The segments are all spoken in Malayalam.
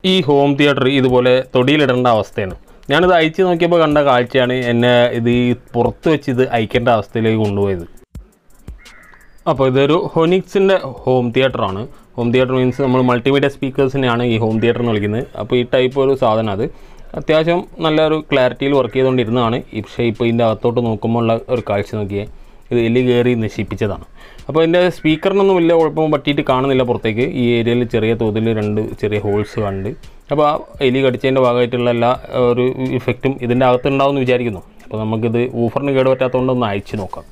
ഈ ഹോം തിയേറ്റർ ഇതുപോലെ തൊടിയിലിടേണ്ട അവസ്ഥയാണ് ഞാനിത് അയച്ച് നോക്കിയപ്പോൾ കണ്ട കാഴ്ചയാണ് എന്നെ ഇത് ഈ പുറത്ത് വെച്ച് ഇത് അയക്കേണ്ട അവസ്ഥയിലേക്ക് കൊണ്ടുപോയത് അപ്പോൾ ഇതൊരു ഹൊനിക്സിൻ്റെ ഹോം തിയേറ്ററാണ് ഹോം തിയേറ്റർ മീൻസ് നമ്മൾ മൾട്ടിമീഡിയ സ്പീക്കേഴ്സിനെയാണ് ഈ ഹോം തിയേറ്റർ എന്ന് വിളിക്കുന്നത് അപ്പോൾ ഈ ടൈപ്പ് ഒരു സാധനം അത് അത്യാവശ്യം നല്ലൊരു ക്ലാരിറ്റിയിൽ വർക്ക് ചെയ്തുകൊണ്ടിരുന്നതാണ് പക്ഷേ ഇപ്പോൾ ഇതിൻ്റെ അകത്തോട്ട് നോക്കുമ്പോൾ ഉള്ള ഒരു കാഴ്ച നോക്കിയേ ഇത് എലി കയറി നശിപ്പിച്ചതാണ് അപ്പോൾ ഇതിൻ്റെ സ്പീക്കറിനൊന്നും വലിയ കുഴപ്പം പറ്റിയിട്ട് കാണുന്നില്ല പുറത്തേക്ക് ഈ ഏരിയയിൽ ചെറിയ തോതിൽ രണ്ട് ചെറിയ ഹോൾസ് കണ്ട് അപ്പോൾ ആ എലി കടിച്ചതിൻ്റെ ഭാഗമായിട്ടുള്ള എല്ലാ ആ, ഒരു ഇഫക്റ്റും ഇതിൻ്റെ അകത്തുണ്ടാവും എന്ന് വിചാരിക്കുന്നു അപ്പോൾ നമുക്കിത് ഊഫറിന് കേടുപറ്റാത്തതുകൊണ്ട് ഒന്ന് അയച്ച് നോക്കാം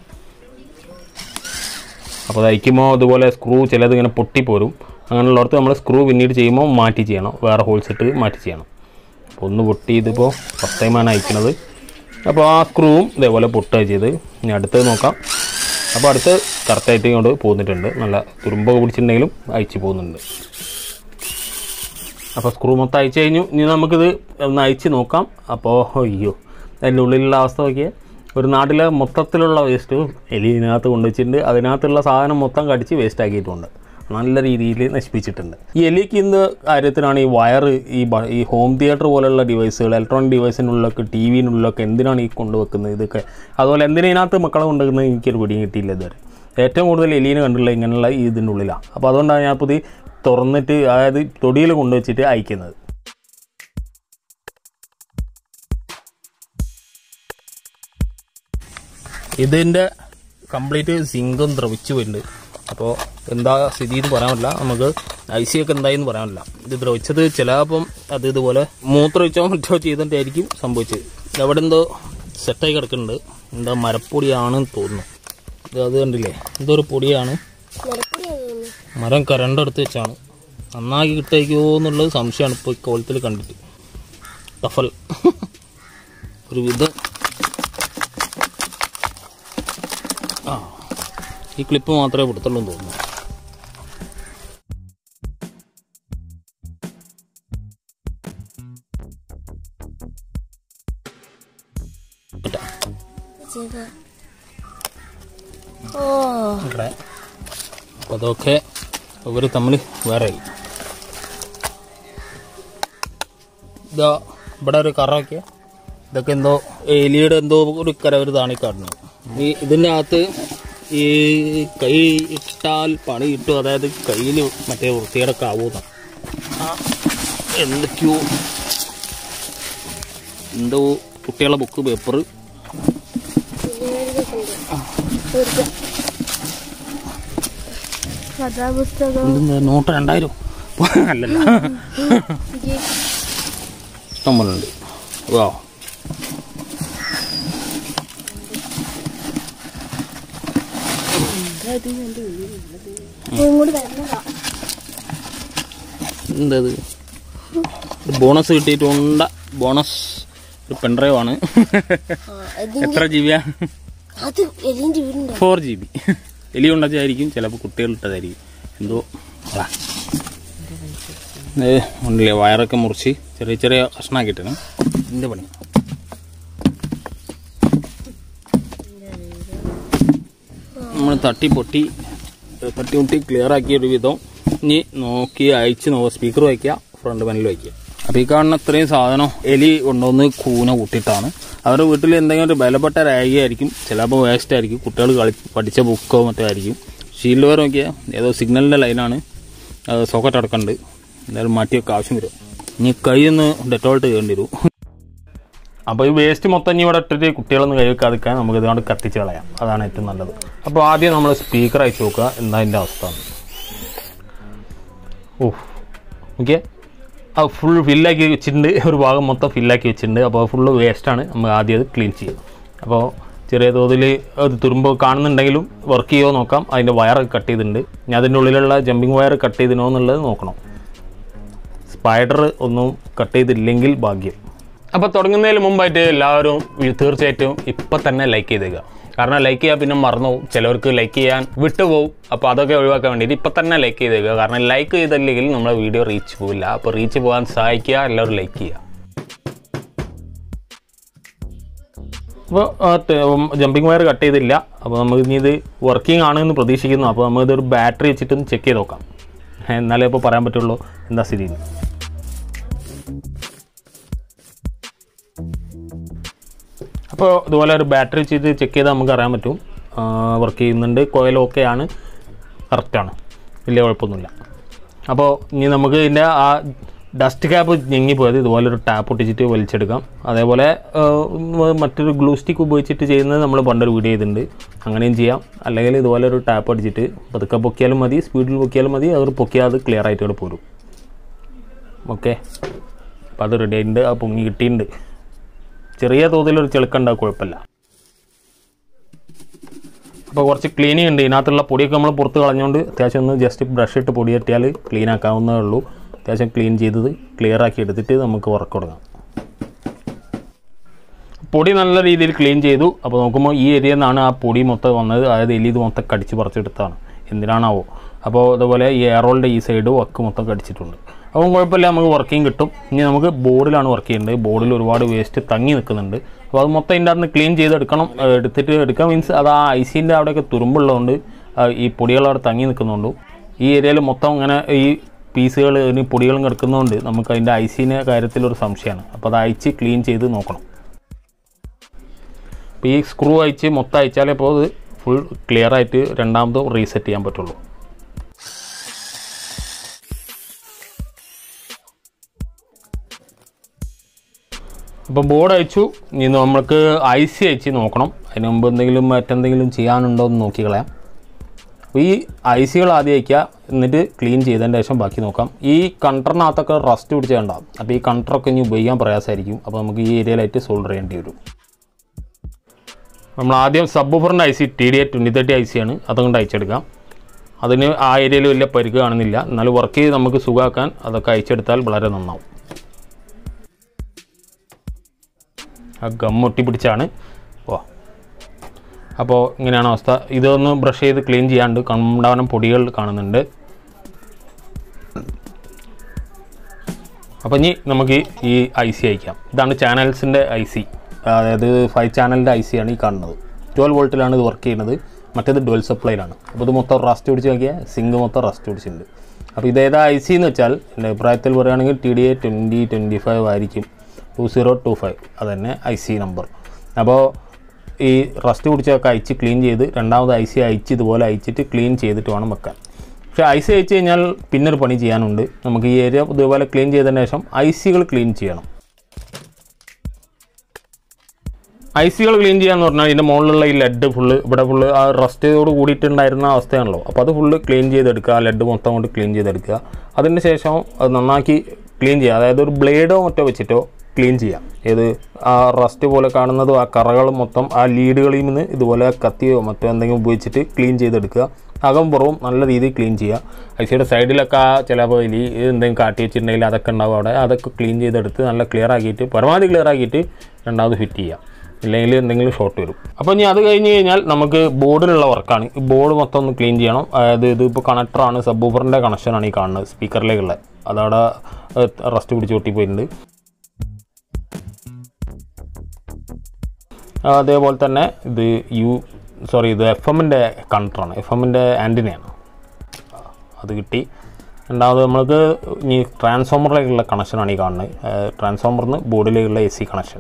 അപ്പോൾ അത് അയക്കുമ്പോൾ അതുപോലെ സ്ക്രൂ ചിലത് ഇങ്ങനെ പൊട്ടിപ്പോരും അങ്ങനെയുള്ളടത്ത് നമ്മൾ സ്ക്രൂ പിന്നീട് ചെയ്യുമ്പോൾ മാറ്റി ചെയ്യണം വേറെ ഹോൾസ് ഇട്ട് മാറ്റി ചെയ്യണം അപ്പോൾ ഒന്ന് പൊട്ടി ഇതിപ്പോൾ ഫസ്റ്റ് ടൈമാണ് അയക്കുന്നത് അപ്പോൾ ആ സ്ക്രൂവും ഇതേപോലെ പൊട്ടുക ചെയ്ത് ഇനി അടുത്തത് നോക്കാം അപ്പോൾ അടുത്ത് കറക്റ്റായിട്ട് ഇങ്ങോട്ട് പോന്നിട്ടുണ്ട് നല്ല തുരുമ്പൊക്കെ പിടിച്ചിട്ടുണ്ടെങ്കിലും അയച്ച് പോകുന്നുണ്ട് അപ്പോൾ സ്ക്രൂ മൊത്തം അയച്ചു കഴിഞ്ഞു ഇനി നമുക്കിത് ഒന്ന് അയച്ച് നോക്കാം അപ്പോൾ അയ്യോ അതിൻ്റെ ഉള്ളിലുള്ള അവസ്ഥ നോക്കിയാൽ ഒരു നാട്ടിലെ മൊത്തത്തിലുള്ള വേസ്റ്റ് എലി ഇതിനകത്ത് കൊണ്ടുവച്ചിട്ടുണ്ട് അതിനകത്തുള്ള സാധനം മൊത്തം കടിച്ച് വേസ്റ്റ് ആക്കിയിട്ടുണ്ട് നല്ല രീതിയിൽ നശിപ്പിച്ചിട്ടുണ്ട് ഈ എലിക്ക് ഇന്ന് കാര്യത്തിനാണ് ഈ വയർ ഈ ബ- ഈ ഹോം തിയേറ്റർ പോലെയുള്ള ഡിവൈസുകൾ ഇലക്ട്രോണിക് ഡിവൈസിനുള്ളിലൊക്കെ ടി വിനുള്ളിലൊക്കെ എന്തിനാണ് ഈ കൊണ്ടുവെക്കുന്നത് ഇതൊക്കെ അതുപോലെ എന്തിനാ ഇതിനകത്ത് മക്കളെ കൊണ്ടുവെക്കുന്നത് എനിക്കൊരു പിടിയും കിട്ടിയില്ല ഇതുവരെ ഏറ്റവും കൂടുതൽ എലീനെ കണ്ടുള്ള ഇങ്ങനെയുള്ള ഈ ഇതിൻ്റെ ഉള്ളിലാണ് അപ്പോൾ അതുകൊണ്ടാണ് ഞാൻ ഇപ്പോൾ ഇത് തുറന്നിട്ട് അതായത് തൊടിയിൽ കൊണ്ടുവച്ചിട്ട് അയക്കുന്നത് ഇതിൻ്റെ കംപ്ലീറ്റ് സിങ്കും ദ്രവിച്ചു വരുന്നുണ്ട് അപ്പോൾ എന്താ സ്ഥിതി എന്ന് പറയാൻ പറ്റില്ല നമുക്ക് ഐ സി ഒക്കെ എന്തായെന്ന് പറയാൻ പറ്റില്ല ഇത് ദ്രവിച്ചത് ചിലപ്പം അത് ഇതുപോലെ മൂത്രമൊഴിച്ചോ മറ്റോ ചെയ്തിട്ടായിരിക്കും സംഭവിച്ചത് അവിടെ എന്തോ സെറ്റായി കിടക്കുന്നുണ്ട് എന്താ മരപ്പൊടിയാണെന്ന് തോന്നുന്നു ഇത് അത് കണ്ടില്ലേ ഇതൊരു പൊടിയാണ് മരം കരണ്ടെടുത്ത് വെച്ചാണ് നന്നാക്കി കിട്ടേക്കോ എന്നുള്ളത് സംശയമാണ് ഇപ്പോൾ ഈ കോലത്തിൽ കണ്ടിട്ട് ടഫൽ ഒരു വിധം ആ ഈ ക്ലിപ്പ് മാത്രമേ കൊടുത്തുള്ളൂ എന്ന് തോന്നുന്നു കേട്ടോ ചെയ്ത ഓ ഇവിടെ അപ്പോൾ അതൊക്കെ ഇവർ തമ്മിൽ വേറെ ആയി ഇതാ ഇവിടെ ഒരു കറ വയ്ക്കുക ഇതൊക്കെ എന്തോ എലിയുടെ എന്തോ ഒരു കര ഒരു താണി കാണുന്നു ഈ ഇതിൻ്റെ അകത്ത് ഈ കൈ ഇട്ടാൽ പണി കിട്ടും അതായത് കയ്യിൽ മറ്റേ വൃത്തികേടൊക്കെ ആവുന്ന ആ എന്തൊക്കെയോ എന്തോ കുട്ടികളുടെ ബുക്ക് പേപ്പർ കഥാപുസ്തകം എന്തെന്ന് നോട്ട് രണ്ടായിരം അല്ലല്ല ഇഷ്ടം പോലെ ഉണ്ട് വാ ഇങ്ങോട്ട് വരുന്നതാ എന്തത് ബോണസ് കിട്ടിയിട്ടുണ്ട് ബോണസ് ഒരു പെൺഡ്രൈവ് ആണ് ഇത് എത്ര ജി ബിയാ അത് എലിന്റെ വീടുണ്ടോ ഫോർ ജി ബി എലി കൊണ്ടതായിരിക്കും ചിലപ്പോൾ കുട്ടികൾ ഇട്ടതായിരിക്കും എന്തോ അതാ. ഏ, ഉണ്ടല്ലേ വയറൊക്കെ മുറിച്ച് ചെറിയ ചെറിയ കഷ്ണാക്കിയിട്ടാണ് എൻ്റെ പണി നമ്മൾ തട്ടി പൊട്ടി ഏ, തട്ടി മുട്ടി ക്ലിയർ ആക്കിയ ഒരു വിധം ഇനി നോക്കി അയച്ച് നോ സ്പീക്കർ വയ്ക്കുക ഫ്രണ്ട് പാനൽ വയ്ക്കുക അപ്പോൾ ഈ കാണുന്ന ഇത്രയും സാധനം എലി കൊണ്ടുവന്ന് കൂന കൂട്ടിയിട്ടാണ് അവരുടെ വീട്ടിൽ എന്തെങ്കിലും ഒരു ബലപ്പെട്ട രേഖയായിരിക്കും ചിലപ്പോൾ വേസ്റ്റ് ആയിരിക്കും കുട്ടികൾ കളി പഠിച്ച ബുക്കോ മറ്റോ ആയിരിക്കും ഷീൽഡ് വയർ നോക്കിയാൽ ഏതോ സിഗ്നലിൻ്റെ ലൈനാണ് സോക്കറ്റ് അടക്കമുണ്ട് എന്തായാലും മാറ്റിയൊക്കെ ആവശ്യം വരും ഇനി കൈ ഒന്ന് ഡെറ്റോൾട്ട് ചെയ്യേണ്ടി വരും അപ്പോൾ ഈ വേസ്റ്റ് മൊത്തം ഇനി ഇവിടെ ഇട്ടിട്ട് കുട്ടികളൊന്ന് കൈ വെക്കാതിരിക്കാൻ നമുക്ക് ഇതുകൊണ്ട് കത്തിച്ച് കളയാം അതാണ് ഏറ്റവും നല്ലത് അപ്പോൾ ആദ്യം നമ്മൾ സ്പീക്കർ അയച്ചു നോക്കുക എന്താ അതിൻ്റെ അവസ്ഥ എന്ന്. ഓ ഓക്കെ ആ ഫുൾ ഫില്ലാക്കി വെച്ചിട്ടുണ്ട് ഒരു ഭാഗം മൊത്തം ഫില്ലാക്കി വെച്ചിട്ടുണ്ട് അപ്പോൾ ഫുള്ള് വേസ്റ്റാണ് നമ്മൾ ആദ്യം അത് ക്ലീൻ ചെയ്യും അപ്പോൾ ചെറിയ തോതിൽ അത് തുരുമ്പ് കാണുന്നുണ്ടെങ്കിലും വർക്ക് ചെയ്യുമോ നോക്കാം അതിൻ്റെ വയർ കട്ട് ചെയ്തിട്ടുണ്ട് ഇനി അതിൻ്റെ ഉള്ളിലുള്ള ജമ്പിങ് വയർ കട്ട് ചെയ്തിനോ എന്നുള്ളത് നോക്കണം സ്പൈഡർ ഒന്നും കട്ട് ചെയ്തില്ലെങ്കിൽ ഭാഗ്യം അപ്പോൾ തുടങ്ങുന്നതിന് മുമ്പായിട്ട് എല്ലാവരും ഈ തീർച്ചയായിട്ടും ഇപ്പം തന്നെ ലൈക്ക് ചെയ്തേക്കുക കാരണം ലൈക്ക് ചെയ്യാൻ പിന്നെ മറന്നു പോകും ചിലവർക്ക് ലൈക്ക് ചെയ്യാൻ വിട്ടുപോകും അപ്പോൾ അതൊക്കെ ഒഴിവാക്കാൻ വേണ്ടിയിട്ട് ഇപ്പം തന്നെ ലൈക്ക് ചെയ്തേക്കുക കാരണം ലൈക്ക് ചെയ്തില്ലെങ്കിൽ നമ്മുടെ വീഡിയോ റീച്ച് പോവില്ല അപ്പോൾ റീച്ച് പോകാൻ സഹായിക്കുക എല്ലാവരും ലൈക്ക് ചെയ്യുക അപ്പോൾ ജമ്പിങ് വയർ കട്ട് ചെയ്തില്ല അപ്പോൾ നമുക്ക് ഇനി ഇത് വർക്കിംഗ് ആണെന്ന് പ്രതീക്ഷിക്കുന്നു അപ്പോൾ നമുക്ക് ഇതൊരു ബാറ്ററി വെച്ചിട്ടൊന്ന് ചെക്ക് ചെയ്ത് നോക്കാം എന്നാലേ ഇപ്പോൾ പറയാൻ പറ്റുള്ളൂ എന്താ സ്ഥിതി എന്ന്. അപ്പോൾ ഇതുപോലെ ഒരു ബാറ്ററി വെച്ചിട്ട് ചെക്ക് ചെയ്താൽ നമുക്ക് അറിയാൻ പറ്റും വർക്ക് ചെയ്യുന്നുണ്ട് കോയിൽ ഓക്കെ ആണ് കറക്റ്റാണ് വലിയ കുഴപ്പമൊന്നുമില്ല അപ്പോൾ ഇനി നമുക്ക് ഇതിൻ്റെ ആ ഡസ്റ്റ് ക്യാപ്പ് ഞെങ്ങിപ്പോയത് ഇതുപോലെ ഒരു ടാപ്പ് ഒട്ടിച്ചിട്ട് വലിച്ചെടുക്കാം അതേപോലെ ആ, മറ്റൊരു ഗ്ലൂ സ്റ്റിക്ക് ഉപയോഗിച്ചിട്ട് ചെയ്യുന്നത് നമ്മൾ പണ്ടൊരു വീഡിയോ ചെയ്തിട്ടുണ്ട് അങ്ങനെയും ചെയ്യാം അല്ലെങ്കിൽ ഇതുപോലെ ഒരു ടാപ്പ് അടിച്ചിട്ട് പതുക്കെ പൊക്കിയാലും മതി സ്പീഡിൽ പൊക്കിയാലും മതി അവർ പൊക്കിയാൽ അത് ക്ലിയർ ആയിട്ട് ഇവിടെ പോരും ഓക്കെ അപ്പോൾ അത് റെഡി ആയിട്ടുണ്ട് അത് പൊങ്ങി കിട്ടിയിട്ടുണ്ട് ചെറിയ തോതിലൊരു ചെളുക്കുണ്ടാവും കുഴപ്പമില്ല അപ്പോൾ കുറച്ച് ക്ലീനിങ് ഉണ്ട് ഇതിനകത്തുള്ള പൊടിയൊക്കെ നമ്മൾ പുറത്ത് കളഞ്ഞുകൊണ്ട് അത്യാവശ്യം ഒന്ന് ജസ്റ്റ് ബ്രഷ് ഇട്ട് പൊടി തട്ടിയാൽ ക്ലീൻ ആക്കാവുന്നതേ ഉള്ളൂ അത്യാവശ്യം ക്ലീൻ ചെയ്തത് ക്ലിയർ ആക്കി എടുത്തിട്ട് നമുക്ക് വർക്ക് തുടങ്ങാം പൊടി നല്ല രീതിയിൽ ക്ലീൻ ചെയ്തു അപ്പോൾ നോക്കുമ്പോൾ ഈ ഏരിയയിൽ നിന്നാണ് ആ പൊടി മൊത്തം വന്നത് അതായത് എലി ഇത് മൊത്തം കടിച്ച് പറിച്ചെടുത്താണ് എന്തിനാണാവോ അപ്പോൾ അതുപോലെ ഈ എയറോളിൻ്റെ ഈ സൈഡ് വക്ക് മൊത്തം കടിച്ചിട്ടുണ്ട് അപ്പം കുഴപ്പമില്ല നമുക്ക് വർക്കിംഗ് കിട്ടും ഇനി നമുക്ക് ബോർഡിലാണ് വർക്ക് ചെയ്യേണ്ടത് ബോർഡിൽ ഒരുപാട് വേസ്റ്റ് തങ്ങി നിൽക്കുന്നുണ്ട് അപ്പോൾ അത് മൊത്തം ഇതിൻ്റെ അകത്ത് ക്ലീൻ ചെയ്തെടുക്കണം ഏഹ് എടുത്തിട്ട് എടുക്കാൻ മീൻസ് അത് ആ ഐസിൻ്റെ അവിടെയൊക്കെ തുരുമ്പുള്ളതുകൊണ്ട് ആ ഈ പൊടികൾ അവിടെ തങ്ങി നിൽക്കുന്നുണ്ട് ഈ ഏരിയയിൽ മൊത്തം ഇങ്ങനെ ഈ പീസുകൾ ഇനി പൊടികളും കിടക്കുന്നതുകൊണ്ട് നമുക്ക് അതിൻ്റെ ഐസിൻ്റെ കാര്യത്തിലൊരു സംശയമാണ് അപ്പോൾ അത് അയച്ച് ക്ലീൻ ചെയ്ത് നോക്കണം അപ്പോൾ ഈ സ്ക്രൂ അയച്ച് മൊത്തം അയച്ചാലേ ഇപ്പോൾ അത് ഫുൾ ക്ലിയർ ആയിട്ട് രണ്ടാമത് റീസെറ്റ് ചെയ്യാൻ പറ്റുള്ളൂ അപ്പോൾ ബോർഡ് അയച്ചു ഇനി നമുക്ക് ഐ സി അയച്ച് നോക്കണം അതിന് മുമ്പ് എന്തെങ്കിലും മറ്റെന്തെങ്കിലും ചെയ്യാനുണ്ടോ എന്ന് നോക്കി കളയാം അപ്പോൾ ഈ ഐ സികൾ ആദ്യം അയക്കുക എന്നിട്ട് ക്ലീൻ ചെയ്തതിന് ശേഷം ബാക്കി നോക്കാം ഈ കണ്ടറിനകത്തൊക്കെ റസ്റ്റ് പിടിച്ചുണ്ടാവും അപ്പോൾ ഈ കണ്ടറൊക്കെ ഇനി ഉപയോഗിക്കാൻ പ്രയാസമായിരിക്കും അപ്പോൾ നമുക്ക് ഈ ഏരിയയിലായിട്ട് സോൾഡർ ചെയ്യേണ്ടി വരും നമ്മൾ ആദ്യം സബ് ഓഫറിൻ്റെ I C T D A twenty thirty I C ആണ് അതുകൊണ്ട് അയച്ചെടുക്കാം അതിന് ആ ഏരിയയിൽ വലിയ പരിക്ക് കാണുന്നില്ല എന്നാലും വർക്ക് ചെയ്ത് നമുക്ക് സുഖമാക്കാൻ അതൊക്കെ അയച്ചെടുത്താൽ വളരെ നന്നാവും ആ ഗം ഒട്ടിപ്പിടിച്ചാണ് ഓ അപ്പോൾ ഇങ്ങനെയാണ് അവസ്ഥ ഇതൊന്ന് ബ്രഷ് ചെയ്ത് ക്ലീൻ ചെയ്യാണ്ട് കണ്ടാവനം പൊടികൾ കാണുന്നുണ്ട് അപ്പോൾ ഇനി നമുക്ക് ഈ ഐ സി അയക്കാം ഇതാണ് ചാനൽസിൻ്റെ ഐ സി അതായത് ഫൈവ് ചാനലിൻ്റെ ഐ സി ആണ് ഈ കാണുന്നത് ട്വൽവ് വോൾട്ടിലാണ് ഇത് വർക്ക് ചെയ്യുന്നത് മറ്റേത് ഡുവൽ സപ്ലൈയിലാണ് അപ്പോൾ ഇത് മൊത്തം റസ്റ്റ് പിടിച്ച് നോക്കിയാൽ സിങ്ക് മൊത്തം റസ്റ്റ് പിടിച്ചിട്ടുണ്ട് അപ്പോൾ ഇതേതാ ഐ സി എന്ന് വെച്ചാൽ എൻ്റെ അഭിപ്രായത്തിൽ പറയുകയാണെങ്കിൽ T D A twenty twenty five ആയിരിക്കും ടു സീറോ ടു ഫൈവ് അതന്നെ ഐ സി നമ്പർ അപ്പോൾ ഈ റസ്റ്റ് പിടിച്ചൊക്കെ അയച്ച് ക്ലീൻ ചെയ്ത് രണ്ടാമത് ഐ സി അയച്ച് ഇതുപോലെ അയച്ചിട്ട് ക്ലീൻ ചെയ്തിട്ട് വേണം വെക്കാൻ പക്ഷേ ഐ സി അയച്ച് കഴിഞ്ഞാൽ പിന്നൊരു പണി ചെയ്യാനുണ്ട് നമുക്ക് ഈ ഏരിയ ഇതുപോലെ ക്ലീൻ ചെയ്തതിന് ശേഷം ഐ സികൾ ക്ലീൻ ചെയ്യണം ഐ സികൾ ക്ലീൻ ചെയ്യാന്ന് പറഞ്ഞാൽ ഇതിൻ്റെ മുകളിലുള്ള ഈ ലെഡ് ഫുള്ള് ഇവിടെ ഫുള്ള് ആ റസ്റ്റോട് കൂടിയിട്ടുണ്ടായിരുന്ന അവസ്ഥയാണല്ലോ അപ്പോൾ അത് ഫുള്ള് ക്ലീൻ ചെയ്തെടുക്കുക ആ ലെഡ് മൊത്തം കൊണ്ട് ക്ലീൻ ചെയ്തെടുക്കുക അതിന് ശേഷം അത് നന്നാക്കി ക്ലീൻ ചെയ്യുക അതായത് ഒരു ബ്ലേഡോ മറ്റോ വെച്ചിട്ടോ ക്ലീൻ ചെയ്യാം ഏത് ആ റസ്റ്റ് പോലെ കാണുന്നതും ആ കറകൾ മൊത്തം ആ ലീഡുകളിൽ നിന്ന് ഇതുപോലെ കത്തിയോ മറ്റോ എന്തെങ്കിലും ഉപയോഗിച്ചിട്ട് ക്ലീൻ ചെയ്തെടുക്കുക അകം പുറവും നല്ല രീതിയിൽ ക്ലീൻ ചെയ്യുക ഐസിയുടെ സൈഡിലൊക്കെ ആ ചിലപ്പോൾ എലി എന്തെങ്കിലും കാട്ടി വെച്ചിട്ടുണ്ടെങ്കിൽ അതൊക്കെ ഉണ്ടാവും അവിടെ അതൊക്കെ ക്ലീൻ ചെയ്തെടുത്ത് നല്ല ക്ലിയർ ആക്കിയിട്ട് പരമാവധി ക്ലിയർ ആക്കിയിട്ട് രണ്ടാമത് ഫിറ്റ് ചെയ്യുക ഇല്ലെങ്കിൽ എന്തെങ്കിലും ഷോർട്ട് വരും അപ്പോൾ ഇനി അത് കഴിഞ്ഞ് കഴിഞ്ഞാൽ നമുക്ക് ബോർഡിലുള്ള വർക്കാണ് ഈ ബോർഡ് മൊത്തം ഒന്ന് ക്ലീൻ ചെയ്യണം അതായത് ഇത് ഇപ്പോൾ കണക്ടറാണ് സബ് ഊഫറിൻ്റെ കണക്ഷനാണ് ഈ കാണുന്നത് സ്പീക്കറിലേക്കുള്ള അതവിടെ റസ്റ്റ് പിടിച്ച് പൊട്ടിപ്പോയിട്ടുണ്ട് അതേപോലെ തന്നെ ഇത് യു സോറി ഇത് എഫ് എമ്മിൻ്റെ കണക്ടറാണ് എഫ് എമ്മിൻ്റെ ആൻറ്റിനയാണ് അത് കിട്ടി രണ്ടാമത് നമ്മൾക്ക് ഇനി ട്രാൻസ്ഫോമറിലേക്കുള്ള കണക്ഷനാണ് ഈ കാണുന്നത് ട്രാൻസ്ഫോമറിന് ബോർഡിലേക്കുള്ള എ സി കണക്ഷൻ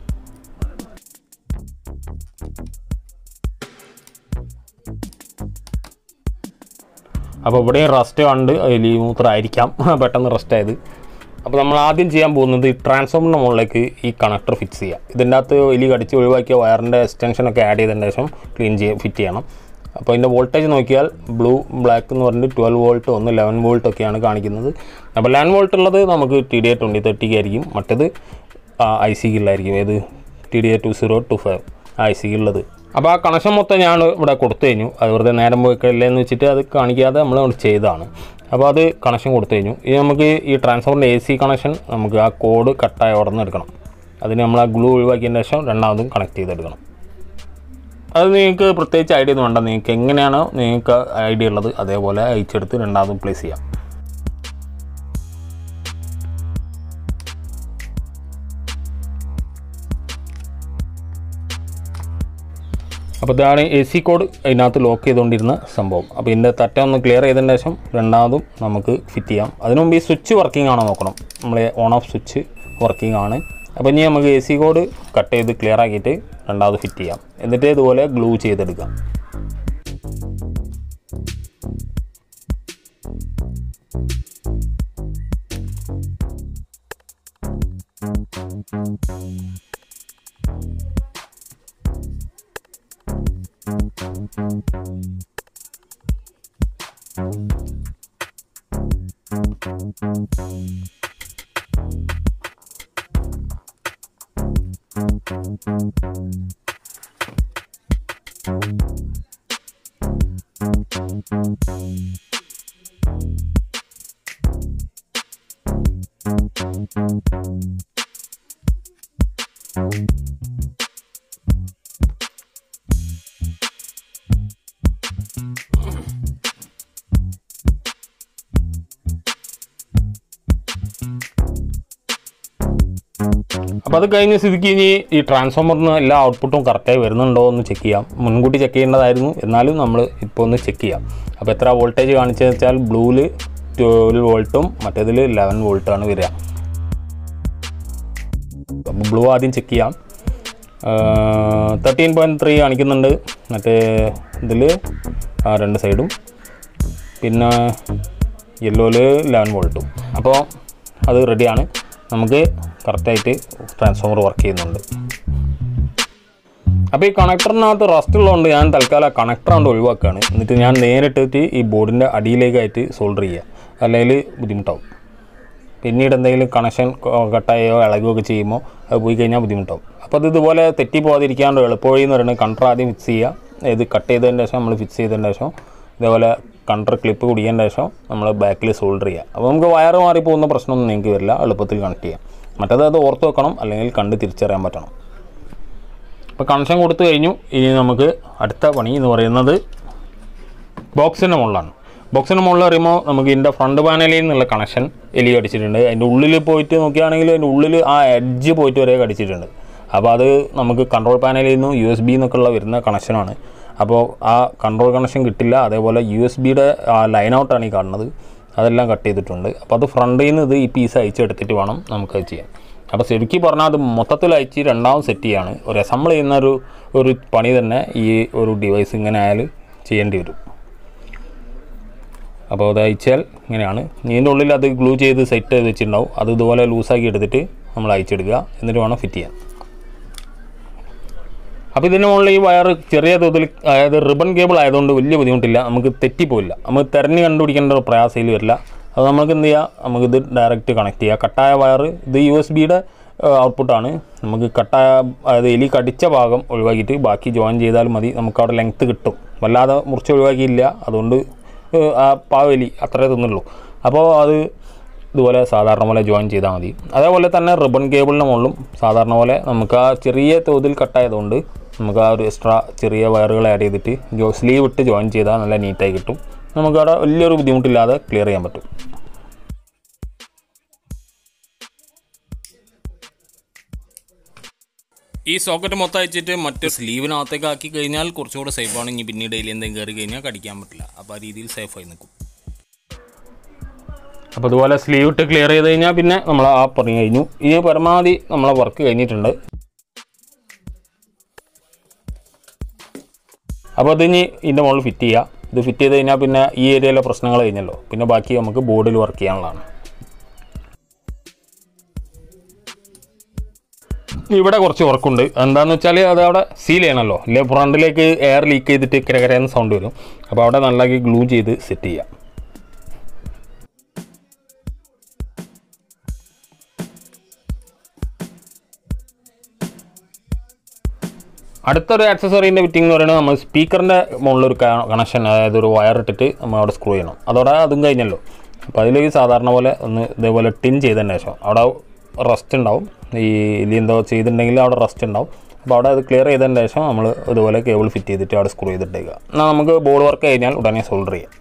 അപ്പോൾ ഇവിടെയും റസ്റ്റ് കണ്ട് എലി മൂത്രമായിരിക്കാം പെട്ടെന്ന് റസ്റ്റ് ആയത് അപ്പോൾ നമ്മൾ ആദ്യം ചെയ്യാൻ പോകുന്നത് ഈ ട്രാൻസ്ഫോമറിൻ്റെ മുകളിലേക്ക് ഈ കണക്ടർ ഫിക്സ് ചെയ്യുക ഇതിൻ്റെ അകത്ത് എലി കടിച്ച് ഒഴിവാക്കിയ വയറിൻ്റെ എക്സ്റ്റൻഷനൊക്കെ ആഡ് ചെയ്തതിന് ശേഷം ക്ലീൻ ചെയ്യാൻ ഫിറ്റ് ചെയ്യണം അപ്പോൾ ഇതിൻ്റെ വോൾട്ടേജ് നോക്കിയാൽ ബ്ലൂ ബ്ലാക്ക് എന്ന് പറഞ്ഞിട്ട് ട്വൽവ് വോൾട്ട് ഒന്ന് ലെവൻ വോൾട്ട് ഒക്കെയാണ് കാണിക്കുന്നത് അപ്പോൾ ലെവൻ വോൾട്ട് ഉള്ളത് നമുക്ക് ടി ഡി എ ട്വൻറ്റി തേർട്ടിക്ക് ആയിരിക്കും മറ്റേത് ഐ സിക്കുള്ളായിരിക്കും ഏത് T D A two zero two five I സിക്കുള്ളത് അപ്പോൾ ആ കണക്ഷൻ മൊത്തം ഞാൻ ഇവിടെ കൊടുത്തു കഴിഞ്ഞു അത് വെറുതെ നേരം പോയിക്കല്ലേ എന്ന് വെച്ചിട്ട് അത് കാണിക്കാതെ നമ്മൾ അവിടെ ചെയ്തതാണ് അപ്പോൾ അത് കണക്ഷൻ കൊടുത്തു കഴിഞ്ഞു ഇനി നമുക്ക് ഈ ട്രാൻസ്ഫോറിൻ്റെ എ സി കണക്ഷൻ നമുക്ക് ആ കോഡ് കട്ടായ ഉടനെ എടുക്കണം അതിന് നമ്മൾ ആ ഗ്ലൂ ഒഴിവാക്കിയതിന് ശേഷം രണ്ടാമതും കണക്ട് ചെയ്തെടുക്കണം അത് നിങ്ങൾക്ക് പ്രത്യേകിച്ച് ഐഡിയ ഒന്നും വേണ്ട നിങ്ങൾക്ക് എങ്ങനെയാണോ നിങ്ങൾക്ക് ഐഡിയ ഉള്ളത് അതേപോലെ അയച്ചെടുത്ത് രണ്ടാമതും പ്ലേസ് ചെയ്യാം അപ്പോൾ ഇതാണ് എ സി കോഡ് അതിനകത്ത് ലോക്ക് ചെയ്തുകൊണ്ടിരുന്ന സംഭവം അപ്പോൾ ഇതിൻ്റെ തട്ട ഒന്ന് ക്ലിയർ ചെയ്തതിന് ശേഷം രണ്ടാമതും നമുക്ക് ഫിറ്റ് ചെയ്യാം അതിനു മുമ്പ് ഈ സ്വിച്ച് വർക്കിംഗ് ആണോ നോക്കണം നമ്മൾ ഓൺ ഓഫ് സ്വിച്ച് വർക്കിംഗ് ആണ് അപ്പോൾ ഇനി നമുക്ക് എ സി കോഡ് കട്ട് ചെയ്ത് ക്ലിയർ ആക്കിയിട്ട് രണ്ടാമത് ഫിറ്റ് ചെയ്യാം എന്നിട്ട് ഇതുപോലെ ഗ്ലൂ ചെയ്തെടുക്കാം അപ്പോൾ അത് കഴിഞ്ഞ സ്ഥിതിക്ക് ഇനി ഈ ട്രാൻസ്ഫോമറിന് എല്ലാ ഔട്ട്പുട്ടും കറക്റ്റായി വരുന്നുണ്ടോ എന്ന് ചെക്ക് ചെയ്യാം മുൻകൂട്ടി ചെക്ക് ചെയ്യേണ്ടതായിരുന്നു എന്നാലും നമ്മൾ ഇപ്പോൾ ഒന്ന് ചെക്ക് ചെയ്യാം അപ്പോൾ എത്ര വോൾട്ടേജ് കാണിച്ചതെന്ന് വെച്ചാൽ ബ്ലൂവിൽ ട്വൽവ് വോൾട്ടും മറ്റേതിൽ ലെവൻ വോൾട്ടാണ് വരിക അപ്പോൾ ബ്ലൂ ആദ്യം ചെക്ക് ചെയ്യാം തേർട്ടീൻ പോയിൻറ്റ് ത്രീ കാണിക്കുന്നുണ്ട് മറ്റേ ഇതിൽ രണ്ട് സൈഡും പിന്നെ യെല്ലോയിൽ ലെവൻ വോൾട്ടും അപ്പോൾ അത് റെഡിയാണ് നമുക്ക് കറക്റ്റായിട്ട് ട്രാൻസ്ഫോമർ വർക്ക് ചെയ്യുന്നുണ്ട് അപ്പോൾ ഈ കണക്ടറിനകത്ത് റസ്റ്റ് ഉള്ളതുകൊണ്ട് ഞാൻ തൽക്കാലം കണക്ടർ കൊണ്ട് ഒഴിവാക്കുകയാണ് എന്നിട്ട് ഞാൻ നേരിട്ടിട്ട് ഈ ബോർഡിൻ്റെ അടിയിലേക്കായിട്ട് സോൾഡർ ചെയ്യുക അല്ലെങ്കിൽ ബുദ്ധിമുട്ടാവും പിന്നീട് എന്തെങ്കിലും കണക്ഷൻ കട്ടായോ ഇളകുകയോ ഒക്കെ ചെയ്യുമ്പോൾ അത് പോയി കഴിഞ്ഞാൽ ബുദ്ധിമുട്ടാവും അപ്പോൾ അത് ഇതുപോലെ തെറ്റി പോകാതിരിക്കാണ്ട് എളുപ്പവഴി എന്ന് പറയുന്നത് കണ്ടർ ആദ്യം ഫിക്സ് ചെയ്യുക ഇത് കട്ട് ചെയ്തതിന് ശേഷം നമ്മൾ ഫിക്സ് ചെയ്തതിന് ശേഷം ഇതേപോലെ കണ്ടർ ക്ലിപ്പ് കുടിയതിന് ശേഷം നമ്മൾ ബാക്കിൽ സോൾഡർ ചെയ്യുക അപ്പോൾ നമുക്ക് വയറ് മാറി പോകുന്ന പ്രശ്നമൊന്നും നിങ്ങൾക്ക് വരില്ല എളുപ്പത്തിൽ കണക്ട് ചെയ്യാം മറ്റേത് അത് ഓർത്ത് വെക്കണം അല്ലെങ്കിൽ കണ്ട് തിരിച്ചറിയാൻ പറ്റണം അപ്പോൾ കണക്ഷൻ കൊടുത്തു കഴിഞ്ഞു ഇനി നമുക്ക് അടുത്ത പണി എന്ന് പറയുന്നത് ബോക്സിൻ്റെ മുകളിലാണ് ബോക്സിൻ്റെ മുകളിൽ പറയുമ്പോൾ നമുക്ക് ഇതിൻ്റെ ഫ്രണ്ട് പാനലിൽ നിന്നുള്ള കണക്ഷൻ എലി കടിച്ചിട്ടുണ്ട് അതിൻ്റെ ഉള്ളിൽ പോയിട്ട് നോക്കുകയാണെങ്കിൽ അതിൻ്റെ ഉള്ളിൽ ആ എഡ്ജ് പോയിട്ട് വരെ കടിച്ചിട്ടുണ്ട് അപ്പോൾ അത് നമുക്ക് കൺട്രോൾ പാനലിൽ നിന്നും യു എസ് ബി എന്നൊക്കെയുള്ള വരുന്ന കണക്ഷനാണ് അപ്പോൾ ആ കൺട്രോൾ കണക്ഷൻ കിട്ടില്ല അതേപോലെ യു എസ് ബിയുടെ ആ ലൈൻ ഔട്ടാണ് ഈ കാണുന്നത് അതെല്ലാം കട്ട് ചെയ്തിട്ടുണ്ട് അപ്പോൾ അത് ഫ്രണ്ടിൽ നിന്ന് ഇത് ഈ പീസ് അയച്ചെടുത്തിട്ട് വേണം നമുക്കത് ചെയ്യാൻ അപ്പോൾ ശരിക്കും പറഞ്ഞാൽ അത് മൊത്തത്തിൽ അയച്ച് രണ്ടാമത് സെറ്റ് ചെയ്യാണ് ഒരു അസംബിൾ ചെയ്യുന്ന ഒരു ഒരു പണി തന്നെ ഈ ഒരു ഡിവൈസ് ഇങ്ങനെ ആയാൽ ചെയ്യേണ്ടി വരും അപ്പോൾ അത് അയച്ചാൽ ഇങ്ങനെയാണ് ഇതിൻ്റെ ഉള്ളിൽ അത് ഗ്ലൂ ചെയ്ത് സെറ്റ് ചെയ്ത് വെച്ചിട്ടുണ്ടാവും അത് ഇതുപോലെ ലൂസാക്കി എടുത്തിട്ട് നമ്മൾ അയച്ചെടുക്കുക എന്നിട്ട് വേണം ഫിറ്റ് ചെയ്യാൻ അപ്പോൾ ഇതിന് മുകളിൽ ഈ വയർ ചെറിയ തോതിൽ അതായത് റിബൺ കേബിൾ ആയതുകൊണ്ട് വലിയ ബുദ്ധിമുട്ടില്ല നമുക്ക് തെറ്റിപ്പോയില്ല നമുക്ക് തിരഞ്ഞ് കണ്ടുപിടിക്കേണ്ട ഒരു പ്രയാസയിൽ വരില്ല അത് നമുക്ക് എന്ത് ചെയ്യാം നമുക്കിത് ഡയറക്റ്റ് കണക്ട് ചെയ്യാം കട്ടായ വയർ ഇത് യു എസ് ബിയുടെ ഔട്ട്പുട്ടാണ് നമുക്ക് കട്ടായ അതായത് എലി കടിച്ച ഭാഗം ഒഴിവാക്കിയിട്ട് ബാക്കി ജോയിൻ ചെയ്താൽ മതി നമുക്ക് അവിടെ ലെങ്ത്ത് കിട്ടും വല്ലാതെ മുറിച്ച് ഒഴിവാക്കിയില്ല അതുകൊണ്ട് ഏഹ്, ആ പാവലി അത്രേ തിന്നുള്ളൂ അപ്പോൾ അത് ഇതുപോലെ സാധാരണ പോലെ ജോയിൻ ചെയ്താൽ മതി അതേപോലെ തന്നെ റിബൺ കേബിളിന് മുകളിലും സാധാരണ പോലെ നമുക്ക് ആ ചെറിയ തോതിൽ കട്ടായതുകൊണ്ട് നമുക്ക് ആ ഒരു എക്സ്ട്രാ ചെറിയ വയറുകൾ ആഡ് ചെയ്തിട്ട് ജോ സ്ലീവ് ഇട്ട് ജോയിൻ ചെയ്താൽ നല്ല നീറ്റായി കിട്ടും നമുക്ക് അവിടെ വലിയൊരു ബുദ്ധിമുട്ടില്ലാതെ ക്ലിയർ ചെയ്യാൻ പറ്റും ഈ സോക്കറ്റ് മൊത്തം അയച്ചിട്ട് മറ്റ് സ്ലീവിനകത്തേക്ക് ആക്കി കഴിഞ്ഞാൽ കുറച്ചുകൂടെ സേഫാണ് ഇനി പിന്നീട് അതിൽ എന്തെങ്കിലും കയറി കഴിഞ്ഞാൽ കടിക്കാൻ പറ്റില്ല അപ്പോൾ ആ രീതിയിൽ സേഫായി നിൽക്കും അപ്പോൾ അതുപോലെ സ്ലീവ് ഇട്ട് ക്ലിയർ ചെയ്ത് കഴിഞ്ഞാൽ പിന്നെ നമ്മൾ ആ പണി കഴിഞ്ഞു ഇനി പരമാവധി നമ്മളെ വർക്ക് കഴിഞ്ഞിട്ടുണ്ട് അപ്പോൾ അത് ഇനി ഇതിൻ്റെ മുകളിൽ ഫിറ്റ് ചെയ്യുക ഇത് ഫിറ്റ് ചെയ്ത് കഴിഞ്ഞാൽ പിന്നെ ഈ ഏരിയയിലെ പ്രശ്നങ്ങൾ കഴിഞ്ഞല്ലോ പിന്നെ ബാക്കി നമുക്ക് ബോർഡിൽ വർക്ക് ചെയ്യാനുള്ളതാണ് ഇവിടെ കുറച്ച് വർക്കുണ്ട് എന്താണെന്ന് വെച്ചാൽ അത് അവിടെ സീൽ ചെയ്യണമല്ലോ ഇല്ലേ ഫ്രണ്ടിലേക്ക് എയർ ലീക്ക് ചെയ്തിട്ട് കിരകരയെന്ന് സൗണ്ട് വരും അപ്പോൾ അവിടെ നല്ലതാക്കി ഗ്ലൂ ചെയ്ത് സെറ്റ് ചെയ്യാം അടുത്തൊരു ആക്സസറീൻ്റെ ഫിറ്റിംഗ് എന്ന് പറയുന്നത് നമ്മൾ സ്പീക്കറിൻ്റെ മുകളിലൊരു കണക്ഷൻ അതായത് ഒരു വയർ ഇട്ടിട്ട് നമ്മൾ അവിടെ സ്ക്രൂ ചെയ്യണം അതോടെ അതും കഴിഞ്ഞല്ലോ അപ്പോൾ അതിലേക്ക് സാധാരണ പോലെ ഒന്ന് ഇതേപോലെ ടിൻ ചെയ്തതിന് ശേഷം അവിടെ റസ്റ്റ് ഉണ്ടാവും ഈ ഇലി എന്തോ ചെയ്തിട്ടുണ്ടെങ്കിൽ അവിടെ റസ്റ്റ് ഉണ്ടാവും അപ്പോൾ അവിടെ അത് ക്ലിയർ ചെയ്തതിന് ശേഷം നമ്മൾ ഇതുപോലെ കേബിൾ ഫിറ്റ് ചെയ്തിട്ട് അവിടെ സ്ക്രൂ ചെയ്തിട്ടേക്കുക എന്നാൽ നമുക്ക് ബോർഡ് വർക്ക് കഴിഞ്ഞാൽ ഉടനെ സോൾഡർ ചെയ്യാം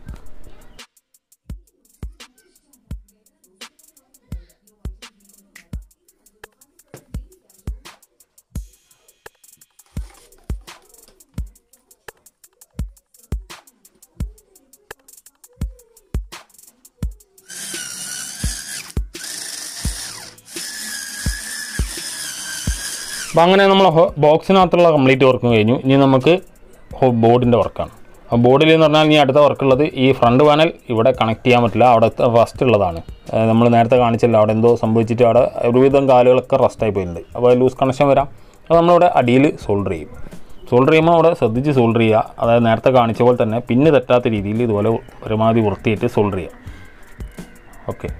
അപ്പോൾ അങ്ങനെ നമ്മൾ ബോക്സിനകത്തുള്ള കംപ്ലീറ്റ് വർക്കും കഴിഞ്ഞു ഇനി നമുക്ക് ബോർഡിൻ്റെ വർക്കാണ് ആ ബോർഡിൽ എന്ന് പറഞ്ഞാൽ ഇനി അടുത്ത വർക്കുള്ളത് ഈ ഫ്രണ്ട് പാനൽ ഇവിടെ കണക്ട് ചെയ്യാൻ പറ്റില്ല അവിടെ റസ്റ്റ് ഉള്ളതാണ് നമ്മൾ നേരത്തെ കാണിച്ചല്ലോ അവിടെ എന്തോ സംഭവിച്ചിട്ട് അവിടെ ഒരുവിധം കാലുകളൊക്കെ റസ്റ്റായി പോയിട്ടുണ്ട് അപ്പോൾ ലൂസ് കണക്ഷൻ വരാം അപ്പോൾ നമ്മളിവിടെ അടിയിൽ സോൾഡർ ചെയ്യും സോൾഡർ ചെയ്യുമ്പോൾ അവിടെ ശ്രദ്ധിച്ച് സോൾഡർ ചെയ്യുക അതായത് നേരത്തെ കാണിച്ച പോലെ തന്നെ പിന്ന് തെറ്റാത്ത രീതിയിൽ ഇതുപോലെ പരമാവധി വൃത്തിയായിട്ട് സോൾഡർ ചെയ്യുക ഓക്കെ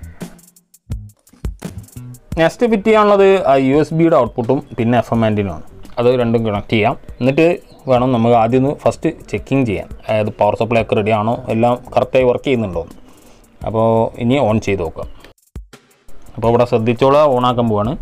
നെക്സ്റ്റ് ഫിറ്റ് ചെയ്യാനുള്ളത് യു എസ് ബിയുടെ ഔട്ട്പുട്ടും പിന്നെ എഫ് എം ആൻറ്റിനുമാണ് അത് രണ്ടും കണക്ട് ചെയ്യാം എന്നിട്ട് വേണം നമുക്ക് ആദ്യം ഒന്ന് ഫസ്റ്റ് ചെക്കിങ് ചെയ്യാൻ അതായത് പവർ സപ്ലൈ ഒക്കെ റെഡി ആണോ എല്ലാം കറക്റ്റായി വർക്ക് ചെയ്യുന്നുണ്ടോ എന്ന്. അപ്പോൾ ഇനി ഓൺ ചെയ്ത് നോക്കാം അപ്പോൾ ഇവിടെ ശ്രദ്ധിച്ചോളാം ഓണാക്കാൻ പോവാണ്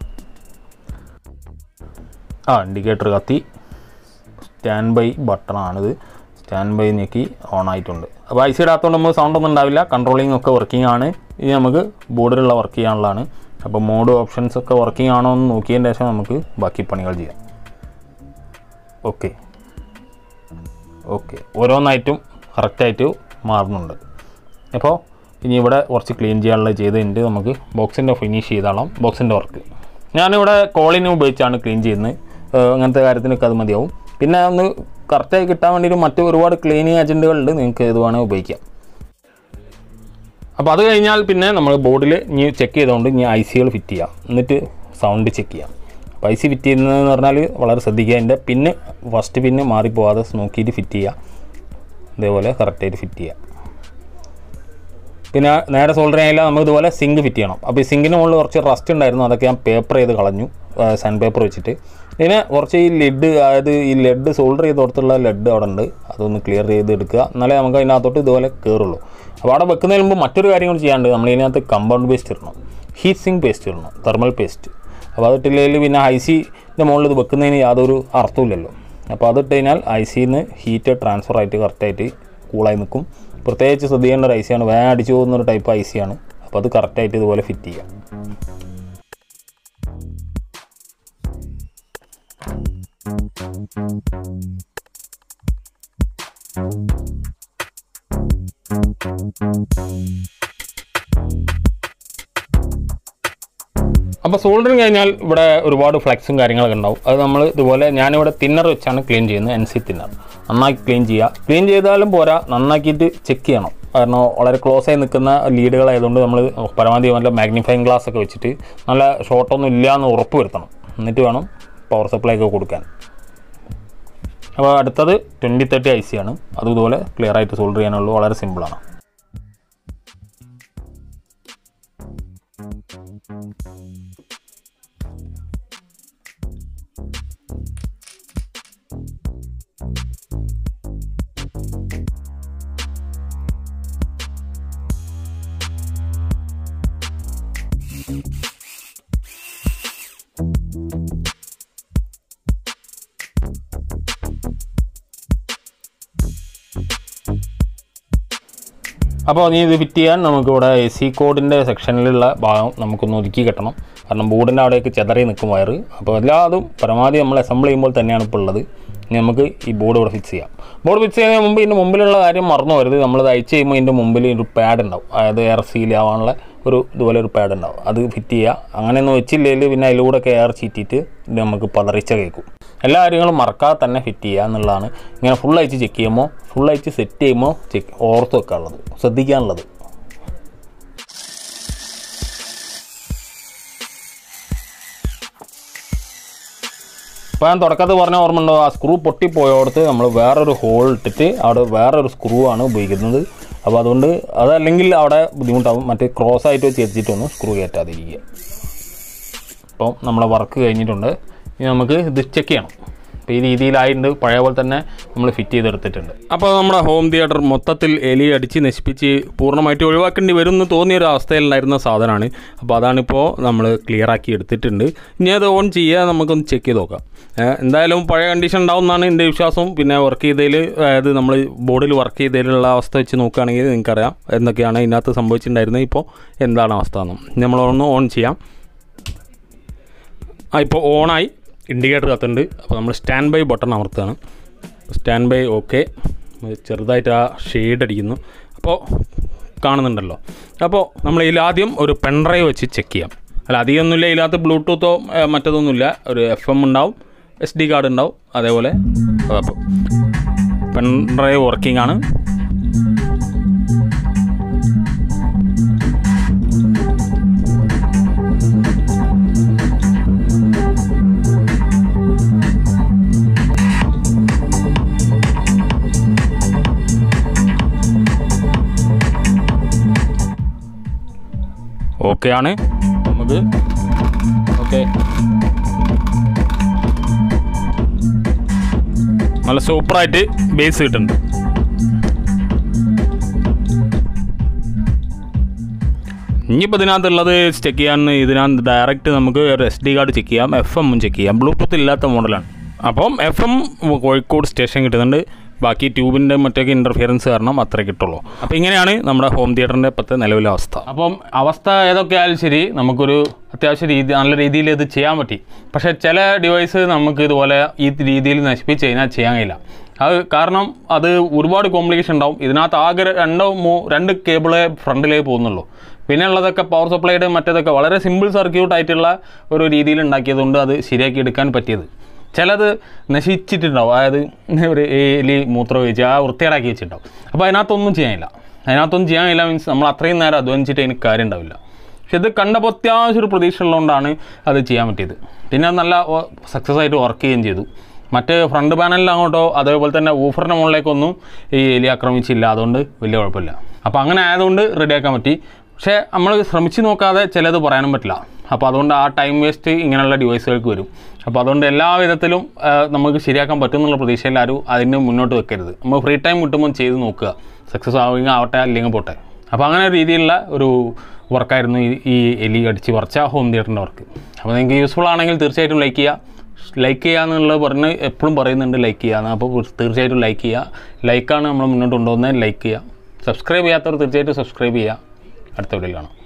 ആ ഇൻഡിക്കേറ്റർ കത്തി സ്റ്റാൻഡ് ബൈ ബട്ടണാണിത് സ്റ്റാൻഡ് ബൈ ഞെക്കി ഓൺ ആയിട്ടുണ്ട് അപ്പോൾ ഐ സി ഇടാത്തതുകൊണ്ട് നമുക്ക് സൗണ്ട് ഒന്നും ഉണ്ടാവില്ല കൺട്രോളിംഗ് ഒക്കെ വർക്കിംഗ് ആണ് ഇനി നമുക്ക് ബോർഡിലുള്ള വർക്ക് ചെയ്യാനുള്ളതാണ് അപ്പോൾ മോഡ് ഓപ്ഷൻസ് ഒക്കെ വർക്കിംഗ് ആണോ എന്ന് നോക്കിയതിന് ശേഷം നമുക്ക് ബാക്കി പണികൾ ചെയ്യാം ഓക്കെ ഓക്കെ ഓരോന്നായിട്ടും കറക്റ്റായിട്ട് മാറുന്നുണ്ട് അപ്പോൾ ഇനി ഇവിടെ കുറച്ച് ക്ലീൻ ചെയ്യാനുള്ളത് ചെയ്തിട്ടുണ്ട് നമുക്ക് ബോക്സിൻ്റെ ഫിനിഷ് ചെയ്താളാം ബോക്സിൻ്റെ വർക്ക് ഞാനിവിടെ കോളിന് ഉപയോഗിച്ചാണ് ക്ലീൻ ചെയ്യുന്നത് ഏഹ് അങ്ങനത്തെ കാര്യത്തിനൊക്കെ അത് മതിയാവും പിന്നെ ഒന്ന് കറക്റ്റായി കിട്ടാൻ വേണ്ടിയിട്ട് മറ്റ് ഒരുപാട് ക്ലീനിങ് ഏജൻറ്റുകളുണ്ട് നിങ്ങൾക്ക് ഇത് വേണമെങ്കിൽ ഉപയോഗിക്കാം അപ്പോൾ അത് കഴിഞ്ഞാൽ പിന്നെ നമ്മൾ ബോർഡിൽ ഇനി ചെക്ക് ചെയ്തുകൊണ്ട് ഇനി ഐ സികൾ ഫിറ്റ് ചെയ്യാം എന്നിട്ട് സൗണ്ട് ചെക്ക് ചെയ്യാം അപ്പോൾ ഐ സി ഫിറ്റ് ചെയ്യുന്നതെന്ന് പറഞ്ഞാൽ വളരെ ശ്രദ്ധിക്കുക അതിൻ്റെ പിന്ന് ഫസ്റ്റ് പിന്ന് മാറിപ്പോവാതെ നോക്കിയിട്ട് ഫിറ്റ് ചെയ്യുക ഇതേപോലെ കറക്റ്റായിട്ട് ഫിറ്റ് ചെയ്യുക പിന്നെ നേരെ സോൾഡർ ചെയ്യാനില്ല നമുക്ക് ഇതുപോലെ സിങ്ക് ഫിറ്റ് ചെയ്യണം അപ്പോൾ ഈ സിങ്കിന് മുകളിൽ കുറച്ച് റസ്റ്റ് ഉണ്ടായിരുന്നു അതൊക്കെ ഞാൻ പേപ്പർ ചെയ്ത് കളഞ്ഞു സാൻഡ് പേപ്പർ വെച്ചിട്ട് ഇതിന് കുറച്ച് ഈ ലെഡ് അതായത് ഈ ലെഡ് സോൾഡർ ചെയ്ത് കൊടുത്തുള്ള ലെഡ് അവിടെ ഉണ്ട് അതൊന്ന് ക്ലിയർ ചെയ്ത് എടുക്കുക എന്നാലേ നമുക്ക് അതിനകത്തോട്ട് ഇതുപോലെ കയറുള്ളൂ അപ്പോൾ അവിടെ വെക്കുന്നതിന് മുമ്പ് മറ്റൊരു കാര്യം കൂടി ചെയ്യാണ്ട് നമ്മൾ ഇതിനകത്ത് കമ്പൗണ്ട് പേസ്റ്റ് ഇടണം ഹീറ്റ് സിങ്ക് പേസ്റ്റ് ഇടണം തെർമൽ പേസ്റ്റ് അപ്പോൾ അതിട്ടില്ലെങ്കിൽ പിന്നെ ഐ സിൻ്റെ മുകളിൽ ഇത് വെക്കുന്നതിന് യാതൊരു അർത്ഥമില്ലല്ലോ അപ്പോൾ അതിട്ട് കഴിഞ്ഞാൽ ഐ സിന്ന് ഹീറ്റ് ട്രാൻസ്ഫർ ആയിട്ട് കറക്റ്റായിട്ട് കൂളായി നിൽക്കും പ്രത്യേകിച്ച് ശ്രദ്ധിക്കേണ്ട ഒരു ഐ സിയാണ് വേഗം അടിച്ചു പോകുന്ന ഒരു ടൈപ്പ് ഐ സിയാണ് അപ്പോൾ അത് കറക്റ്റായിട്ട് ഇതുപോലെ ഫിറ്റ് ചെയ്യാം അപ്പോൾ സോൾഡറിങ് കഴിഞ്ഞാൽ ഇവിടെ ഒരുപാട് ഫ്ലെക്സും കാര്യങ്ങളൊക്കെ ഉണ്ടാവും അത് നമ്മൾ ഇതുപോലെ ഞാനിവിടെ തിന്നർ വെച്ചാണ് ക്ലീൻ ചെയ്യുന്നത് എൻ സി തിന്നർ നന്നാക്കി ക്ലീൻ ചെയ്യുക ക്ലീൻ ചെയ്താലും പോരാ നന്നാക്കിയിട്ട് ചെക്ക് ചെയ്യണം കാരണം വളരെ ക്ലോസ് ആയി നിൽക്കുന്ന ലീഡുകളായതുകൊണ്ട് നമ്മൾ പരമാവധി നല്ല മാഗ്നിഫൈങ് ഗ്ലാസ് ഒക്കെ വെച്ചിട്ട് നല്ല ഷോർട്ടൊന്നും ഇല്ല എന്ന് ഉറപ്പ് വരുത്തണം എന്നിട്ട് വേണം പവർ സപ്ലൈ ഒക്കെ കൊടുക്കാൻ അപ്പോൾ അടുത്തത് ട്വൻറ്റി തേർട്ടി ഐ സി ആണ് അതും ഇതുപോലെ ക്ലിയർ ആയിട്ട് സോൾഡർ ചെയ്യാനുള്ളൂ വളരെ സിമ്പിളാണ് അപ്പോൾ നീ ഇത് ഫിറ്റ് ചെയ്യാൻ നമുക്കിവിടെ എ സി കോഡിൻ്റെ സെക്ഷനിലുള്ള ഭാഗം നമുക്കൊന്ന് ഒതുക്കി കെട്ടണം കാരണം ബോർഡിൻ്റെ അവിടേക്ക് ചെതറി നിൽക്കും വയറ് അപ്പോൾ എല്ലാതും പരമാവധി നമ്മൾ അസംബിൾ ചെയ്യുമ്പോൾ തന്നെയാണ് ഇപ്പോൾ ഉള്ളത് ഇനി നമുക്ക് ഈ ബോർഡ് ഇവിടെ ഫിക്സ് ചെയ്യാം ബോർഡ് ഫിക്സ് ചെയ്യുന്നതിന് മുമ്പ് ഇതിൻ്റെ മുമ്പിലുള്ള കാര്യം മറന്നു വരുത് നമ്മൾ അയച്ച് ചെയ്യുമ്പോൾ ഇതിൻ്റെ മുമ്പിൽ ഒരു പാഡ് ഉണ്ടാവും അതായത് എയർ സീൽ ആവാനുള്ള ഒരു ഇതുപോലെ ഒരു പാഡ് ഉണ്ടാവും അത് ഫിറ്റ് ചെയ്യുക അങ്ങനെയൊന്നും വെച്ചില്ലെങ്കിൽ പിന്നെ അതിലൂടെ ഒക്കെ എയർ ചീറ്റിയിട്ട് ഇത് നമുക്ക് പതറിച്ച കേൾക്കും എല്ലാ കാര്യങ്ങളും മറക്കാതെ തന്നെ ഫിറ്റ് ചെയ്യുക എന്നുള്ളതാണ് ഇങ്ങനെ ഫുൾ അയച്ച് ചെക്ക് ചെയ്യുമ്പോൾ ഫുൾ അയച്ച് സെറ്റ് ചെയ്യുമ്പോൾ ചെക്ക് ഓർത്ത് വെക്കാനുള്ളത് ശ്രദ്ധിക്കാനുള്ളത് ഇപ്പോൾ ഞാൻ തുടക്കത്തിൽ പറഞ്ഞ ഓർമ്മ ഉണ്ടോ ആ സ്ക്രൂ പൊട്ടിപ്പോയോടത്ത് നമ്മൾ വേറൊരു ഹോൾ ഇട്ടിട്ട് അവിടെ വേറൊരു സ്ക്രൂ ആണ് ഉപയോഗിക്കുന്നത് അപ്പോൾ അതുകൊണ്ട് അതല്ലെങ്കിൽ അവിടെ ബുദ്ധിമുട്ടാവും മറ്റേ ക്രോസ് ആയിട്ട് വെച്ച് എത്തിച്ചിട്ടൊന്ന് സ്ക്രൂ കയറ്റാതിരിക്കുക അപ്പം നമ്മളെ വർക്ക് കഴിഞ്ഞിട്ടുണ്ട് ഇനി നമുക്ക് ഇത് ചെക്ക് ചെയ്യണം അപ്പോൾ ഈ രീതിയിലായിട്ടുണ്ട് പഴയ പോലെ തന്നെ നമ്മൾ ഫിറ്റ് ചെയ്തെടുത്തിട്ടുണ്ട് അപ്പോൾ നമ്മുടെ ഹോം തിയേറ്റർ മൊത്തത്തിൽ എലി അടിച്ച് നശിപ്പിച്ച് പൂർണ്ണമായിട്ട് ഒഴിവാക്കേണ്ടി വരും എന്ന് തോന്നിയ ഒരു അവസ്ഥയിലുണ്ടായിരുന്ന സാധനമാണ് അപ്പോൾ അതാണിപ്പോൾ നമ്മൾ ക്ലിയർ ആക്കി എടുത്തിട്ടുണ്ട് ഇനി അത് ഓൺ ചെയ്യുക നമുക്കൊന്ന് ചെക്ക് ചെയ്ത് നോക്കാം ഏഹ് എന്തായാലും പഴയ കണ്ടീഷൻ ഉണ്ടാവും എന്നാണ് എൻ്റെ വിശ്വാസം പിന്നെ വർക്ക് ചെയ്തതിൽ അതായത് നമ്മൾ ബോർഡിൽ വർക്ക് ചെയ്തതിലുള്ള അവസ്ഥ വെച്ച് നോക്കുകയാണെങ്കിൽ നിങ്ങൾക്കറിയാം എന്തൊക്കെയാണ് ഇതിനകത്ത് സംഭവിച്ചിട്ടുണ്ടായിരുന്നത് ഇപ്പോൾ എന്താണ് അവസ്ഥ എന്ന് നമ്മളൊന്ന് ഓൺ ചെയ്യാം ആ ഇപ്പോൾ ഓണായി ഇൻഡിക്കേറ്റർ കത്തുണ്ട് അപ്പോൾ നമ്മൾ സ്റ്റാൻഡ് ബൈ ബട്ടൺ അമർത്തുകയാണ് സ്റ്റാൻഡ് ബൈ ഓക്കെ ചെറുതായിട്ട് ആ ഷെയ്ഡ് അടിക്കുന്നു അപ്പോൾ കാണുന്നുണ്ടല്ലോ അപ്പോൾ നമ്മൾ ഇതിൽ ആദ്യം ഒരു പെൺഡ്രൈവ് വെച്ച് ചെക്ക് ചെയ്യാം അല്ല അധികമൊന്നുമില്ല ഇതിനകത്ത് ബ്ലൂടൂത്തോ ഏഹ്, മറ്റതൊന്നുമില്ല ഒരു എഫ് എം ഉണ്ടാവും എസ് ഡി കാർഡ് ഉണ്ടാവും അതേപോലെ പെൻ ഡ്രൈവ് വർക്കിംഗ് ആണ് ഓക്കെ ആണ് നമുക്ക് ഓക്കെ നല്ല സൂപ്പറായിട്ട് ബേസ് കിട്ടുന്നുണ്ട് ഇനിയിപ്പോൾ ഇതിനകത്തുള്ളത് ചെക്ക് ചെയ്യാൻ ഇതിനകത്ത് ഡയറക്റ്റ് നമുക്ക് ഒരു എസ് ഡി കാർഡ് ചെക്ക് ചെയ്യാം എഫ് എമ്മും ചെക്ക് ചെയ്യാം ബ്ലൂടൂത്ത് ഇല്ലാത്ത മോഡലാണ് അപ്പം എഫ് എം കോഴിക്കോട് സ്റ്റേഷൻ കിട്ടുന്നുണ്ട് ബാക്കി ട്യൂബിൻ്റെ മറ്റൊക്കെ ഇൻ്റർഫിയറൻസ് കാരണം അത്രേ കിട്ടുള്ളൂ അപ്പോൾ ഇങ്ങനെയാണ് നമ്മുടെ ഹോം തിയേറ്ററിൻ്റെ ഇപ്പോഴത്തെ നിലവിലെ അവസ്ഥ അപ്പം അവസ്ഥ ഏതൊക്കെ ആയാലും ശരി നമുക്കൊരു അത്യാവശ്യ രീതി നല്ല രീതിയിൽ ഇത് ചെയ്യാൻ പറ്റി പക്ഷേ ചില ഡിവൈസ് നമുക്ക് ഇതുപോലെ ഈ രീതിയിൽ നശിപ്പിച്ച് കഴിഞ്ഞാൽ ചെയ്യാൻ കഴിയില്ല അത് കാരണം അത് ഒരുപാട് കോംപ്ലിക്കേഷൻ ഉണ്ടാവും ഇതിനകത്ത് ആകെ രണ്ടോ മൂ രണ്ട് കേബിളേ ഫ്രണ്ടിലേ പോകുന്നുള്ളൂ പിന്നെ ഉള്ളതൊക്കെ പവർ സപ്ലൈയുടെ മറ്റേതൊക്കെ വളരെ സിമ്പിൾ സർക്യൂട്ട് ആയിട്ടുള്ള ഒരു രീതിയിൽ ഉണ്ടാക്കിയതുകൊണ്ട് അത് ശരിയാക്കി എടുക്കാൻ പറ്റിയത് ചിലത് നശിച്ചിട്ടുണ്ടാവും അതായത് ഒരു എലി മൂത്രം ഒഴിച്ച് ആ വൃത്തികേടാക്കി വെച്ചിട്ടുണ്ടാവും അപ്പോൾ അതിനകത്തൊന്നും ചെയ്യാനില്ല അതിനകത്തൊന്നും ചെയ്യാനില്ല മീൻസ് നമ്മൾ അത്രയും നേരം അധ്വാനിച്ചിട്ട് അതിന് കാര്യം ഉണ്ടാവില്ല പക്ഷെ ഇത് കണ്ടപ്പോൾ അത്യാവശ്യം ഒരു പ്രതീക്ഷ ഉള്ളതുകൊണ്ടാണ് അത് ചെയ്യാൻ പറ്റിയത് പിന്നെ അത് നല്ല സക്സസ് ആയിട്ട് വർക്ക് ചെയ്യുകയും ചെയ്തു മറ്റ് ഫ്രണ്ട് പാനലിൽ അങ്ങോട്ടോ അതേപോലെ തന്നെ ഊഫറിൻ്റെ മുകളിലേക്കൊന്നും ഈ എലി ആക്രമിച്ചില്ല അതുകൊണ്ട് വലിയ കുഴപ്പമില്ല അപ്പോൾ അങ്ങനെ ആയതുകൊണ്ട് റെഡിയാക്കാൻ പറ്റി പക്ഷേ നമ്മൾ ശ്രമിച്ച് നോക്കാതെ ചിലത് പറയാനും പറ്റില്ല അപ്പോൾ അതുകൊണ്ട് ആ ടൈം വേസ്റ്റ് ഇങ്ങനെയുള്ള ഡിവൈസുകൾക്ക് വരും അപ്പോൾ അതുകൊണ്ട് എല്ലാ വിധത്തിലും ആ, നമുക്ക് ശരിയാക്കാൻ പറ്റും എന്നുള്ള പ്രതീക്ഷയിൽ ആരും അതിന് മുന്നോട്ട് വെക്കരുത് നമ്മൾ ഫ്രീ ടൈം കിട്ടുമ്പോൾ ചെയ്ത് നോക്കുക സക്സസ് ആവുമെങ്കിൽ ആവട്ടെ അല്ലെങ്കിൽ പോട്ടെ അപ്പോൾ അങ്ങനെ ഒരു രീതിയിലുള്ള ഒരു വർക്കായിരുന്നു ഈ ഈ എലി അടിച്ച് പറിച്ച ഹോം തിയേറ്ററിൻ്റെ വർക്ക് അപ്പോൾ നിങ്ങൾക്ക് യൂസ്ഫുൾ ആണെങ്കിൽ തീർച്ചയായിട്ടും ലൈക്ക് ചെയ്യുക ലൈക്ക് ചെയ്യുക എന്നുള്ളത് പറഞ്ഞ് എപ്പോഴും പറയുന്നുണ്ട് ലൈക്ക് ചെയ്യാന്ന് അപ്പോൾ തീർച്ചയായിട്ടും ലൈക്ക് ചെയ്യുക ലൈക്കാണ് നമ്മൾ മുന്നോട്ട് കൊണ്ടുപോകുന്നത് ലൈക്ക് ചെയ്യുക സബ്സ്ക്രൈബ് ചെയ്യാത്തവർ തീർച്ചയായിട്ടും സബ്സ്ക്രൈബ് ചെയ്യുക അടുത്ത വീഡിയോയിൽ കാണാം